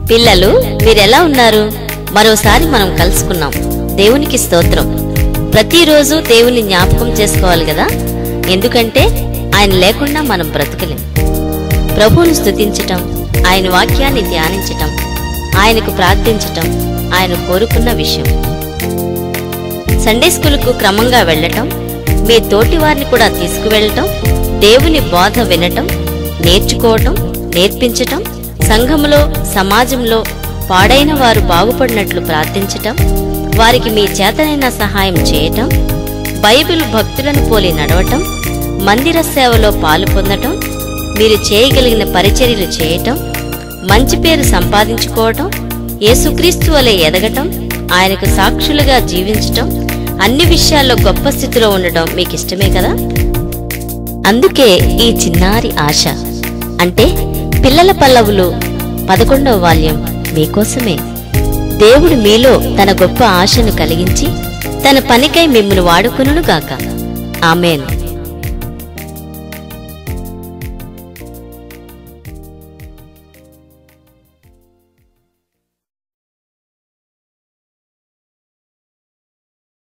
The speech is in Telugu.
పిల్లలు మీరెలా ఉన్నారు మరోసారి మనం కలుసుకున్నాం దేవునికి స్తోత్రం ప్రతిరోజు దేవుని జ్ఞాపకం చేసుకోవాలి కదా ఎందుకంటే ఆయన లేకుండా మనం బ్రతకలేం ప్రభువును స్తుతించటం ఆయన వాక్యాన్ని ధ్యానించటం ఆయనకు ప్రార్థించటం ఆయన కోరుకున్న విషయం సండే స్కూలుకు క్రమంగా వెళ్ళటం మీ తోటి వారిని కూడా తీసుకువెళ్ళటం దేవుని బోధ వినటం నేర్చుకోవటం నేర్పించటం సంఘములో సమాజంలో పాడైన వారు బాగుపడినట్లు ప్రార్థించటం వారికి మీ చేతనైన సహాయం చేయటం బైబిల్ భక్తులను పోలి నడవటం మందిర సేవలో పాలు పొందటం మీరు చేయగలిగిన పరిచర్యలు చేయటం మంచి పేరు సంపాదించుకోవటం యేసుక్రీస్తు వలె ఎదగటం ఆయనకు సాక్షులుగా జీవించటం అన్ని విషయాల్లో గొప్ప స్థితిలో ఉండటం మీకు ఇష్టమే కదా అందుకే ఈ చిన్నారి ఆశ అంటే పిల్లల పల్లవులు పదకొండవ వాల్యం మీకోసమే దేవుడు మీలో తన గొప్ప ఆశను కలిగించి తన పనికై మిమ్మల్ని వాడుకునుగాక ఆమెన్